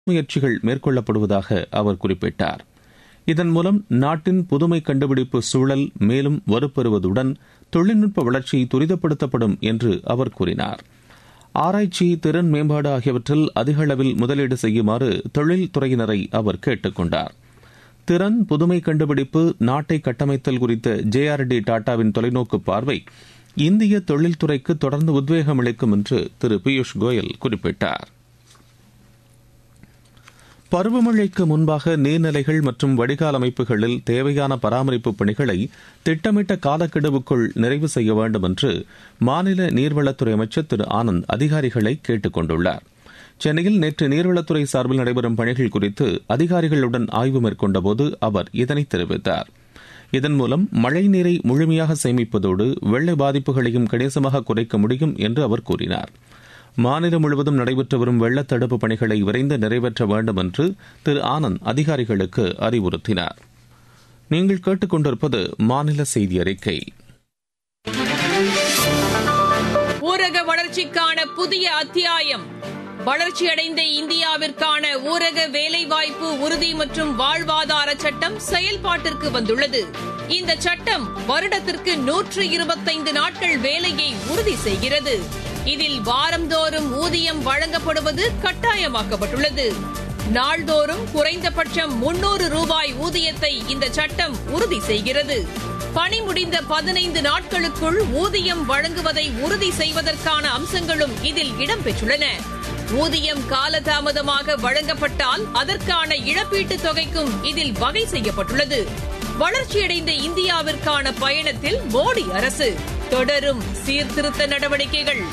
முயற்சிகள் மேற்கொள்ளப்படுவதாக அவர் குறிப்பிட்டார் இதன் மூலம் நாட்டின் புதுமை கண்டுபிடிப்பு சூழல் மேலும் வலுப்பெறுவதுடன் தொழில்நுட்ப வளர்ச்சி துரிதப்படுத்தப்படும் என்று அவர் கூறினார் ஆராய்ச்சி திறன் மேம்பாடு ஆகியவற்றில் அதிக அளவில் முதலீடு செய்யுமாறு தொழில்துறையினரை அவர் கேட்டுக் கொண்டார் திறன் புதுமை கண்டுபிடிப்பு நாட்டை கட்டமைத்தல் குறித்த ஜே ஆர் டி டாடாவின் தொலைநோக்கு பார்வை இந்திய தொழில்துறைக்கு தொடர்ந்து உத்வேகம் அளிக்கும் என்று திரு பியூஷ் கோயல் குறிப்பிட்டார் பருவமழைக்கு முன்பாக நீர்நிலைகள் மற்றும் வடிகால் அமைப்புகளில் தேவையான பராமரிப்பு பணிகளை திட்டமிட்ட காலக்கெடுவுக்குள் நிறைவு செய்ய வேண்டும் என்று மாநில நீர்வளத்துறை அமைச்சர் திரு ஆனந்த் அதிகாரிகளை கேட்டுக் கொண்டுள்ளார் சென்னையில் நேற்று நீர்வளத்துறை சார்பில் நடைபெறும் பணிகள் குறித்து அதிகாரிகளுடன் ஆய்வு மேற்கொண்டபோது அவர் இதனை தெரிவித்தார் இதன் மூலம் மழைநீரை முழுமையாக சேமிப்பதோடு வெள்ள பாதிப்புகளையும் கணிசமாக குறைக்க முடியும் என்று அவர் கூறினார் மாநிலம் முழுவதும் நடைபெற்று வரும் வெள்ளத் தடுப்பு பணிகளை விரைந்து நிறைவேற்ற வேண்டும் என்று திரு ஆனந்த் அதிகாரிகளுக்கு அறிவுறுத்தினார் நீங்கள் கேட்டுக்கொண்டிருப்பது மாநில செய்தி அறிக்கை ஊரக வளர்ச்சிக்கான புதிய அத்தியாயம் வளர்ச்சியடைந்த இந்தியாவிற்கான ஊரக வேலைவாய்ப்பு உறுதி மற்றும் வாழ்வாதார சட்டம் செயல்பாட்டிற்கு வந்துள்ளது இந்த சட்டம் வருடத்திற்கு நூற்று இருபத்தைந்து நாட்கள் வேலையை உறுதி செய்கிறது இதில் வாரந்தோறும் ஊதியம் வழங்கப்படுவது கட்டாயமாக்கப்பட்டுள்ளது நாள்தோறும் குறைந்தபட்சம் முன்னூறு ரூபாய் ஊதியத்தை இந்த சட்டம் உறுதி செய்கிறது பணி முடிந்த பதினைந்து நாட்களுக்குள் ஊதியம் வழங்குவதை உறுதி செய்வதற்கான அம்சங்களும் இதில் இடம்பெற்றுள்ளன ஊதியம் காலதாமதமாக வழங்கப்பட்டால் அதற்கான இழப்பீட்டுத் தொகைக்கும் இதில் வகை செய்யப்பட்டுள்ளது வளர்ச்சியடைந்த இந்தியாவிற்கான பயணத்தில் மோடி அரசு தொடரும் சீர்திருத்த நடவடிக்கைகள்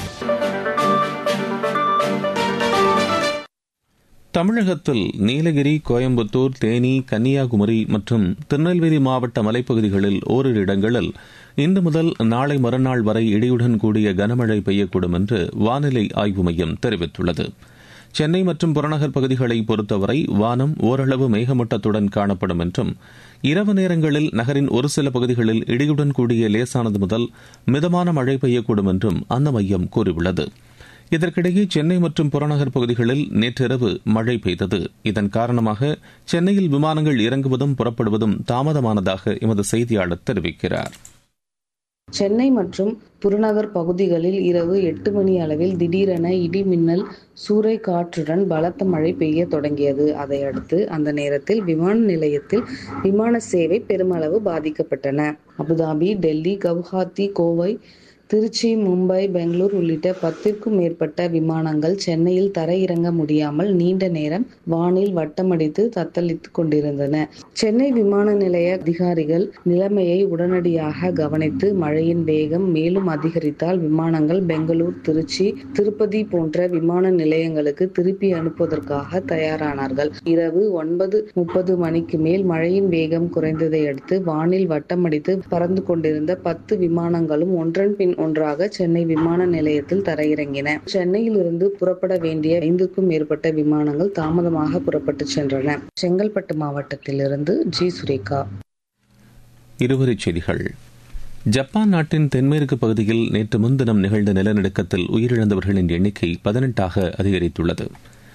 தமிழகத்தில் நீலகிரி கோயம்புத்தூர் தேனி கன்னியாகுமரி மற்றும் திருநெல்வேலி மாவட்ட மலைப்பகுதிகளில் ஓரிரு இடங்களில் இன்று முதல் நாளை மறுநாள் வரை இடியுடன் கூடிய கனமழை பெய்யக்கூடும் என்று வானிலை ஆய்வு மையம் தெரிவித்துள்ளது சென்னை மற்றும் புறநகர் பகுதிகளை பொறுத்தவரை வானம் ஓரளவு மேகமூட்டத்துடன் காணப்படும் என்றும் இரவு நேரங்களில் நகரின் ஒரு சில பகுதிகளில் இடியுடன் கூடிய லேசானது முதல் மிதமான மழை பெய்யக்கூடும் என்றும் அந்த மையம் கூறியுள்ளது இதற்கிடையே சென்னை மற்றும் புறநகர் பகுதிகளில் நேற்றிரவு மழை பெய்தது இதன் காரணமாக சென்னையில் விமானங்கள் இறங்குவதும் புறப்படுவதும் தாமதமானதாக எமது செய்தியாளர் தெரிவிக்கிறார் சென்னை மற்றும் புறநகர் பகுதிகளில் இரவு எட்டு மணி அளவில் திடீரென இடி மின்னல் சூறை காற்றுடன் பலத்த மழை பெய்ய தொடங்கியது அதையடுத்து அந்த நேரத்தில் விமான நிலையத்தில் விமான சேவை பெருமளவு பாதிக்கப்பட்டன அபுதாபி டெல்லி கவுஹாத்தி கோவை திருச்சி மும்பை பெங்களூர் உள்ளிட்ட பத்திற்கும் மேற்பட்ட விமானங்கள் சென்னையில் தரையிறங்க முடியாமல் நீண்ட நேரம் வானில் வட்டமடித்து தத்தளித்துக் கொண்டிருந்தன சென்னை விமான நிலைய அதிகாரிகள் நிலைமையை உடனடியாக கவனித்து மழையின் வேகம் மேலும் அதிகரித்தால் விமானங்கள் பெங்களூர் திருச்சி திருப்பதி போன்ற விமான நிலையங்களுக்கு திருப்பி அனுப்புவதற்காக தயாரானார்கள் இரவு ஒன்பது முப்பது மணிக்கு மேல் மழையின் வேகம் குறைந்ததை அடுத்து வானில் வட்டமடித்து பறந்து கொண்டிருந்த பத்து விமானங்களும் ஒன்றன் பின் ஒன்றாக சென்னை விமான நிலையத்தில் தரையிறங்கின சென்னையில் இருந்து புறப்பட வேண்டிய ஐந்துக்கும் மேற்பட்ட விமானங்கள் தாமதமாக புறப்பட்டு சென்றன செங்கல்பட்டு மாவட்டத்திலிருந்து ஜி சுரேகா இருவரிச் செய்திகள் ஜப்பான் நாட்டின் தென்மேற்கு பகுதியில் நேற்று முன்தினம் நிகழ்ந்த நிலநடுக்கத்தில் உயிரிழந்தவர்களின் எண்ணிக்கை பதினெட்டாக அதிகரித்துள்ளது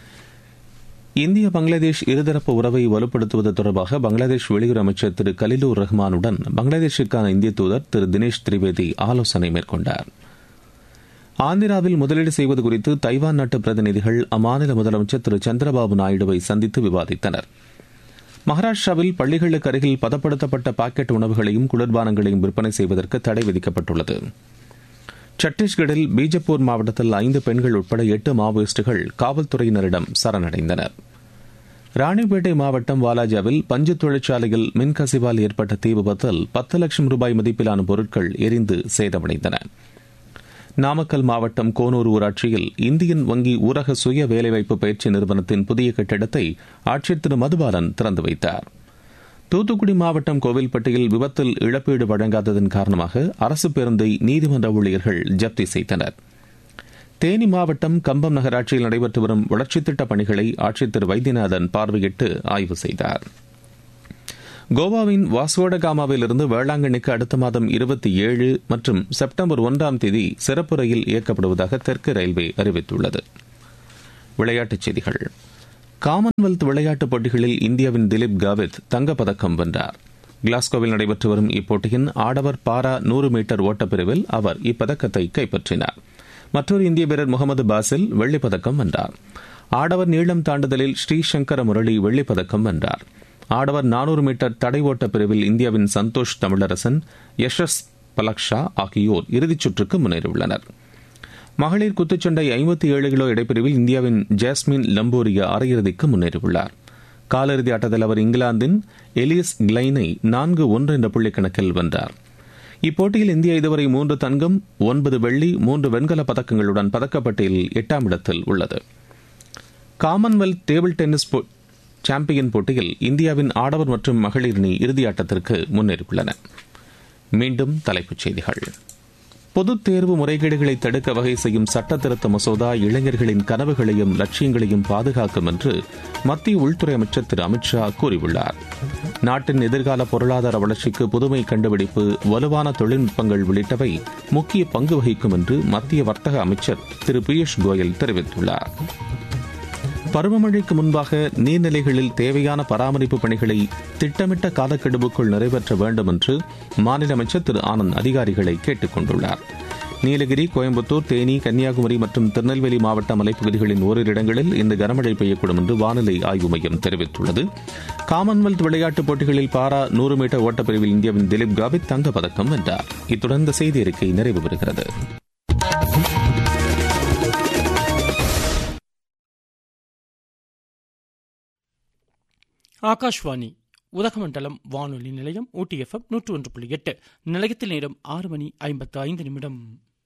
இந்திய பங்களாதேஷ் இருதரப்பு உறவை வலுப்படுத்துவது தொடர்பாக பங்களாதேஷ் வெளியுறவு அமைச்சர் திரு கலிலூர் ரஹ்மானுடன் பங்களாதேஷுக்கான இந்திய தூதர் திரு தினேஷ் திரிவேதி ஆலோசனை மேற்கொண்டார் ஆந்திராவில் முதலீடு செய்வது குறித்து தைவான் நாட்டு பிரதிநிதிகள் அம்மாநில முதலமைச்சர் திரு சந்திரபாபு நாயுடுவை சந்தித்து விவாதித்தனர் மகாராஷ்டிராவில் பள்ளிகளுக்கு அருகில் பதப்படுத்தப்பட்ட பாக்கெட் உணவுகளையும் குளிர்பானங்களையும் விற்பனை செய்வதற்கு தடை விதிக்கப்பட்டுள்ளது சத்தீஸ்கரில் பீஜப்பூர் மாவட்டத்தில் ஐந்து பெண்கள் உட்பட எட்டு மாவோயிஸ்டுகள் காவல்துறையினரிடம் சரணடைந்தனர் ராணிப்பேட்டை மாவட்டம் வாலாஜாவில் பஞ்சு தொழிற்சாலையில் மின்கசிவால் ஏற்பட்ட தீ விபத்தில் பத்து லட்சம் ரூபாய் மதிப்பிலான பொருட்கள் எரிந்து சேதமடைந்தன நாமக்கல் மாவட்டம் கோனூர் ஊராட்சியில் இந்தியன் வங்கி ஊரக சுய வேலைவாய்ப்பு பயிற்சி நிறுவனத்தின் புதிய கட்டிடத்தை ஆட்சியர் திரு மதுபாலன் திறந்து வைத்தார் தூத்துக்குடி மாவட்டம் கோவில்பட்டியில் விபத்தில் இழப்பீடு வழங்காததன் காரணமாக அரசு பேருந்தை நீதிமன்ற ஊழியர்கள் ஜப்தி செய்தனர் தேனி மாவட்டம் கம்பம் நகராட்சியில் நடைபெற்று வரும் வளர்ச்சித் திட்டப் பணிகளை ஆட்சியர் திரு வைத்தியநாதன் பார்வையிட்டு ஆய்வு செய்தார் கோவாவின் வாஸ்வோடகாமாவில் இருந்து வேளாங்கண்ணிக்கு அடுத்த மாதம் இருபத்தி ஏழு மற்றும் செப்டம்பர் ஒன்றாம் தேதி சிறப்பு ரயில் இயக்கப்படுவதாக தெற்கு ரயில்வே அறிவித்துள்ளது விளையாட்டுச் செய்திகள் காமன்வெல்த் விளையாட்டுப் போட்டிகளில் இந்தியாவின் திலீப் காவித் தங்கப்பதக்கம் வென்றார் கிளாஸ்கோவில் நடைபெற்று வரும் இப்போட்டியின் ஆடவர் பாரா நூறு மீட்டர் ஓட்டப்பிரிவில் அவர் இப்பதக்கத்தை கைப்பற்றினார் மற்றொரு இந்திய வீரர் முகமது பாசில் வெள்ளிப்பதக்கம் வென்றார் ஆடவர் நீளம் தாண்டுதலில் ஸ்ரீசங்கர முரளி வெள்ளிப்பதக்கம் வென்றார் ஆடவர் நானூறு மீட்டர் தடை ஓட்ட பிரிவில் இந்தியாவின் சந்தோஷ் தமிழரசன் யஷஸ் பலக்ஷா ஆகியோர் இறுதிச் சுற்றுக்கு முன்னேறியுள்ளனர் மகளிர் குத்துச்சண்டை ஐம்பத்தி ஏழு கிலோ இடைப்பிரிவில் இந்தியாவின் ஜாஸ்மின் லம்போரியா அரையிறுதிக்கு முன்னேறியுள்ளார் காலிறுதி ஆட்டத்தில் அவர் இங்கிலாந்தின் எலியஸ் கிளைனை நான்கு ஒன்று என்ற புள்ளிக்கணக்கில் வென்றார் இப்போட்டியில் இந்தியா இதுவரை மூன்று தங்கம் ஒன்பது வெள்ளி மூன்று வெண்கல பதக்கங்களுடன் பதக்கப்பட்டியலில் எட்டாம் இடத்தில் உள்ளது காமன்வெல்த் டேபிள் டென்னிஸ் சாம்பியன் போட்டியில் இந்தியாவின் ஆடவர் மற்றும் மகளிர் அணி இறுதியாட்டத்திற்கு முன்னேறியுள்ளன மீண்டும் தலைப்புச் செய்திகள் பொதுத் தேர்வு முறைகேடுகளை தடுக்க வகை செய்யும் சட்ட திருத்த மசோதா இளைஞர்களின் கனவுகளையும் லட்சியங்களையும் பாதுகாக்கும் என்று மத்திய உள்துறை அமைச்சர் திரு அமித்ஷா கூறியுள்ளார் நாட்டின் எதிர்கால பொருளாதார வளர்ச்சிக்கு புதுமை கண்டுபிடிப்பு வலுவான தொழில்நுட்பங்கள் உள்ளிட்டவை முக்கிய பங்கு வகிக்கும் என்று மத்திய வர்த்தக அமைச்சர் திரு பியூஷ் கோயல் தெரிவித்துள்ளார் பருவமழைக்கு முன்பாக நீர்நிலைகளில் தேவையான பராமரிப்பு பணிகளை திட்டமிட்ட காலக்கெடுவுக்குள் நிறைவேற்ற வேண்டும் என்று மாநில அமைச்சர் திரு ஆனந்த் அதிகாரிகளை கேட்டுக் கொண்டுள்ளார் நீலகிரி கோயம்புத்தூர் தேனி கன்னியாகுமரி மற்றும் திருநெல்வேலி மாவட்ட மலைப்பகுதிகளின் ஓரிரு இடங்களில் இந்த கனமழை பெய்யக்கூடும் என்று வானிலை ஆய்வு மையம் தெரிவித்துள்ளது காமன்வெல்த் விளையாட்டுப் போட்டிகளில் பாரா நூறு மீட்டர் ஓட்டப்பிரிவில் இந்தியாவின் திலீப் காவித் தங்கப்பதக்கம் வென்றார் இத்துடன் இந்த செய்தி அறிக்கை நிறைவு பெறுகிறது ஆகாஷ்வாணி உதகமண்டலம் வானொலி நிலையம் ஊட்டி எஃப்எம் நூற்று ஒன்று புள்ளி எட்டு நிலையத்தில் நேரம் ஆறு மணி ஐம்பத்து ஐந்து நிமிடம்